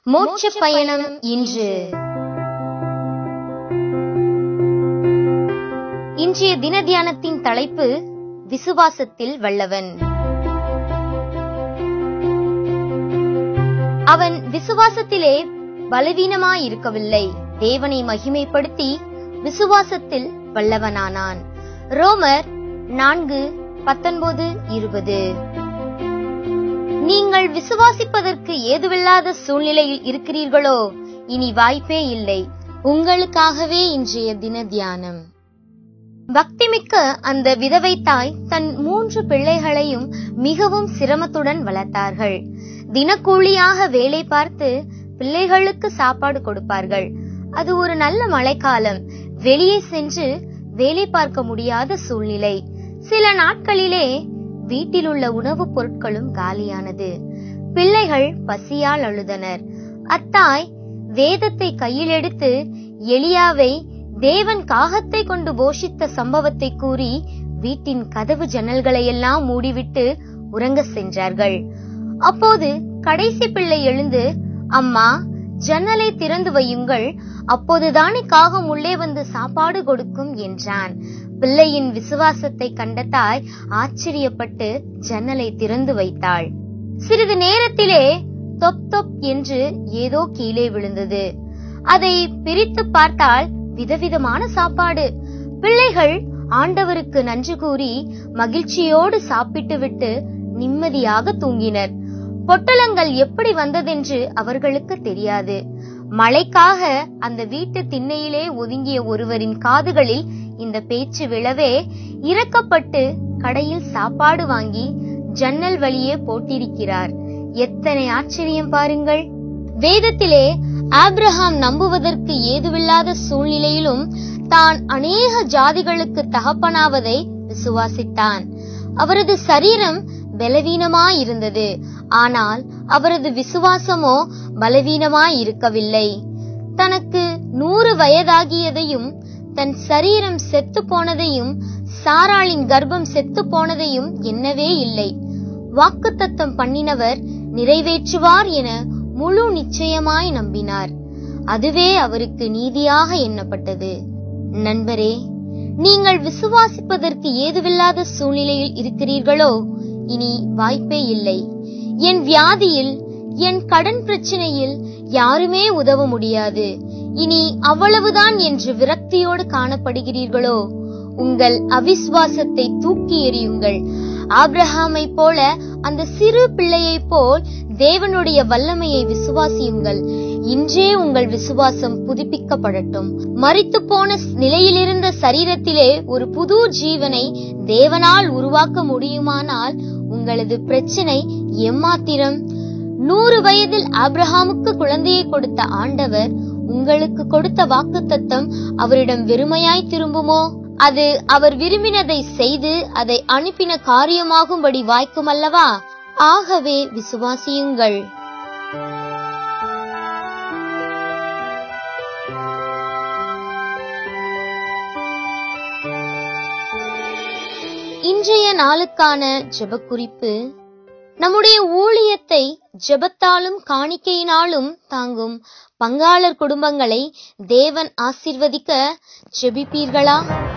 மோட்ச பயணம் இன்று இன்றைய தின தியானத்தின் தலைப்பு விசுவாசத்தில் வல்லவன் அவன் விசுவாசத்திலே பலவீனமாயிருக்கவில்லை தேவனை மகிமைப்படுத்தி விசுவாசத்தில் வல்லவனானான் ரோமர் நான்கு பத்தொன்பது இருபது நீங்கள் விசுவாசிப்பதற்கு ஏதுவில்லாத சூழ்நிலையில் இருக்கிறீர்களோ இனி வாய்ப்பே இல்லை உங்களுக்காகவே இன்றைய தின தியானம் பக்திமிக்க அந்த விதவை தாய் தன் மூன்று பிள்ளைகளையும் மிகவும் சிரமத்துடன் வளர்த்தார்கள் தினக்கூலியாக வேலை பார்த்து பிள்ளைகளுக்கு சாப்பாடு கொடுப்பார்கள் அது ஒரு நல்ல மழைக்காலம் வெளியே சென்று வேலை பார்க்க முடியாத சூழ்நிலை சில நாட்களிலே வீட்டில் உள்ள உணவுப் பொருட்களும் காலியானது பிள்ளைகள் பசியால் அழுதனர் அத்தாய் வேதத்தை கையில் எடுத்து எலியாவை தேவன் காகத்தை கொண்டு போஷித்த சம்பவத்தை கூறி வீட்டின் கதவு ஜன்னல்களையெல்லாம் மூடிவிட்டு உறங்க சென்றார்கள் அப்போது கடைசி பிள்ளை எழுந்து அம்மா ஜன்னலை திறந்து வையுங்கள் அப்போதுதானே காகம் உள்ளே வந்து சாப்பாடு கொடுக்கும் என்றான் பிள்ளையின் விசுவாசத்தை கண்ட தாய் ஆச்சரியப்பட்டு ஜன்னலை திறந்து வைத்தாள் சிறிது நேரத்திலே தொப் தொப் என்று ஏதோ கீழே விழுந்தது அதை பிரித்து பார்த்தால் விதவிதமான சாப்பாடு பிள்ளைகள் ஆண்டவருக்கு நன்றி கூறி மகிழ்ச்சியோடு சாப்பிட்டு விட்டு நிம்மதியாக தூங்கினர் பொட்டலங்கள் எப்படி வந்ததென்று அவர்களுக்கு தெரியாது மழைக்காக அந்த வீட்டு திண்ணையிலே ஒதுங்கிய ஒருவரின் காதுகளில் இந்த பேச்சு விழவே இறக்கப்பட்டு கடையில் சாப்பாடு வாங்கி ஜன்னல் வழியே போட்டிருக்கிறார் எத்தனை ஆச்சரியம் பாருங்கள் வேதத்திலே ஆப்ரஹாம் நம்புவதற்கு ஏதுவில்லாத சூழ்நிலையிலும் தான் அநேக ஜாதிகளுக்கு தகப்பனாவதை விசுவாசித்தான் அவரது சரீரம் பலவீனமாயிருந்தது ஆனால் அவரது விசுவாசமோ பலவீனமாயிருக்கவில்லை தனக்கு நூறு வயதாகியதையும் தன் சரீரம் செத்து போனதையும் சாராளின் கர்ப்பம் செத்து போனதையும் எண்ணவே இல்லை வாக்குத்தத்தம் பண்ணினவர் நிறைவேற்றுவார் என முழு நிச்சயமாய் நம்பினார் அதுவே அவருக்கு நீதியாக எண்ணப்பட்டது நண்பரே நீங்கள் விசுவாசிப்பதற்கு ஏதுவில்லாத சூழ்நிலையில் இருக்கிறீர்களோ இனி வாய்ப்பே இல்லை என் வியாதியில் என் கடன் பிரச்சனையில் யாருமே உதவ முடியாது இனி அவ்வளவுதான் என்று விரக்தியோடு காணப்படுகிறீர்களோ உங்கள் அவிசுவாசத்தை தூக்கி எறியுங்கள் ஆப்ரஹாமை போல அந்த சிறு பிள்ளையைப் போல் தேவனுடைய வல்லமையை விசுவாசியுங்கள் இன்றே உங்கள் விசுவாசம் புதுப்பிக்கப்படட்டும் மறித்து போன நிலையிலிருந்த சரீரத்திலே ஒரு புது ஜீவனை தேவனால் உருவாக்க முடியுமானால் உங்களது பிரச்சனை எம்மாத்திரம் நூறு வயதில் ஆப்ரஹாமுக்கு குழந்தையை கொடுத்த ஆண்டவர் உங்களுக்கு கொடுத்த வாக்குத்தத்தம் அவரிடம் வெறுமையாய் திரும்புமோ அது அவர் விரும்பினதை செய்து அதை அனுப்பின காரியமாகும்படி வாய்க்கும் அல்லவா ஆகவே விசுவாசியுங்கள் இன்றைய நாளுக்கான ஜெபக்குறிப்பு நம்முடைய ஊழியத்தை ஜெபத்தாலும் காணிக்கையினாலும் தாங்கும் பங்காளர் குடும்பங்களை தேவன் ஆசிர்வதிக்க ஜெபிப்பீர்களா